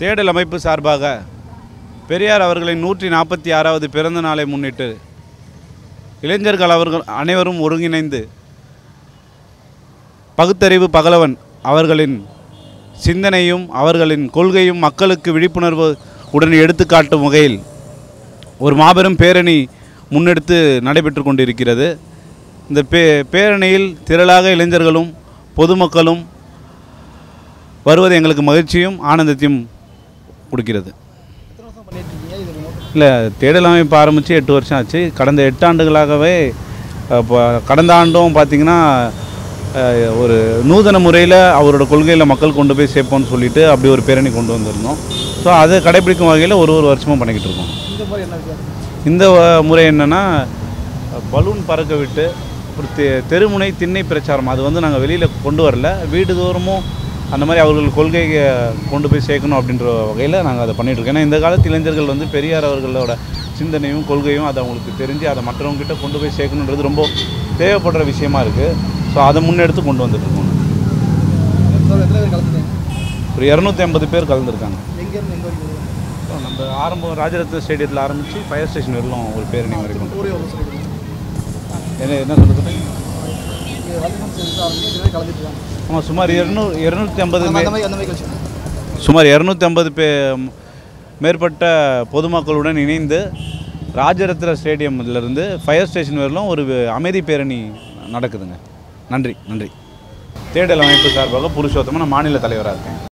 தேடல் அமைப்பு சார்பாக பெரியார் அவர்களின் நூற்றி நாற்பத்தி ஆறாவது பிறந்த நாளை முன்னிட்டு இளைஞர்கள் அவர்கள் அனைவரும் ஒருங்கிணைந்து பகுத்தறிவு பகலவன் அவர்களின் சிந்தனையும் அவர்களின் கொள்கையும் மக்களுக்கு விழிப்புணர்வு உடன் எடுத்துக்காட்டும் வகையில் ஒரு மாபெரும் பேரணி முன்னெடுத்து நடைபெற்று கொண்டிருக்கிறது இந்த பே பேரணியில் திரளாக இளைஞர்களும் பொதுமக்களும் வருவது எங்களுக்கு மகிழ்ச்சியும் ஆனந்தத்தையும் கொடுக்கிறது இல்லை தேடல் அமைப்பு ஆரம்பித்து எட்டு வருஷம் ஆச்சு கடந்த எட்டு ஆண்டுகளாகவே இப்போ கடந்த ஆண்டும் பார்த்திங்கன்னா அஹ், ஒரு நூதன முறையில் அவரோட கொள்கையில் மக்கள் கொண்டு போய் சேர்ப்போம்னு சொல்லிட்டு அப்படி ஒரு பேரணி கொண்டு வந்திருந்தோம் ஸோ அதை கடைபிடிக்கும் வகையில் ஒரு ஒரு வருஷமும் பண்ணிக்கிட்டு இருக்கோம் இந்த மாதிரி என்ன வித்தியாசம் இந்த வ- முறை என்னென்னா பலூன் பறக்க விட்டு ஒரு தெ தெருமுனை திண்ணை பிரச்சாரம் அது வந்து நாங்கள் வெளியில் கொண்டு வரல வீடு தோறுமும் அந்த மாதிரி அவர்கள் கொள்கையை கொண்டு போய் சேர்க்கணும் அப்படின்ற வகையில் நாங்கள் அதை பண்ணிட்டு இருக்கோம் ஏன்னா இந்த காலத்து இளைஞர்கள் வந்து பெரியார் அவர்களோட சிந்தனையும் கொள்கையும் அதை அவங்களுக்கு தெரிஞ்சு அதை மற்றவங்ககிட்ட கொண்டு போய் சேர்க்கணுன்றது ரொம்ப தேவைப்படுற விஷயமா இருக்குது ஸோ அதை முன்னெடுத்து கொண்டு வந்துட்டுருக்கோம் சார் எத்தனை பேர் கலந்துட்டீங்க ஒரு இரநூத்தி ஐம்பது பேர் கலந்துருக்காங்க எங்கேருந்து எங்கே வரைக்கும் ஸோ நம்ம ஆரம்பம் ராஜரத்ன ஸ்டேடியத்தில் ஆரம்பித்து ஃபயர் ஸ்டேஷன் வரலும் ஒரு பேரணி வரைக்கும் ஊரே ஒரு சொல்லிடுங்க என்ன என்ன சொல்கிறது இங்கே வல்லினம் சேர்ந்து ஆரம்பிச்சு இது வரை கலந்துட்டு இருக்காங்க ஆமாம் சுமார் இருநூறு இருநூற்றி ஐம்பது அந்த மாதிரி அந்த மாதிரி கழிச்சு சுமார் இரநூத்தி ஐம்பது பே மேற்பட்ட பொதுமக்களுடன் இணைந்து ராஜரத்ன ஸ்டேடியம்லேருந்து ஃபயர் ஸ்டேஷன் வரலும் ஒரு அமைதி பேரணி நடக்குதுங்க நன்றி நன்றி தேடல் அமைப்பு சார்பாக புருஷோத்தமன் நான் மாநில தலைவராக இருக்கேன்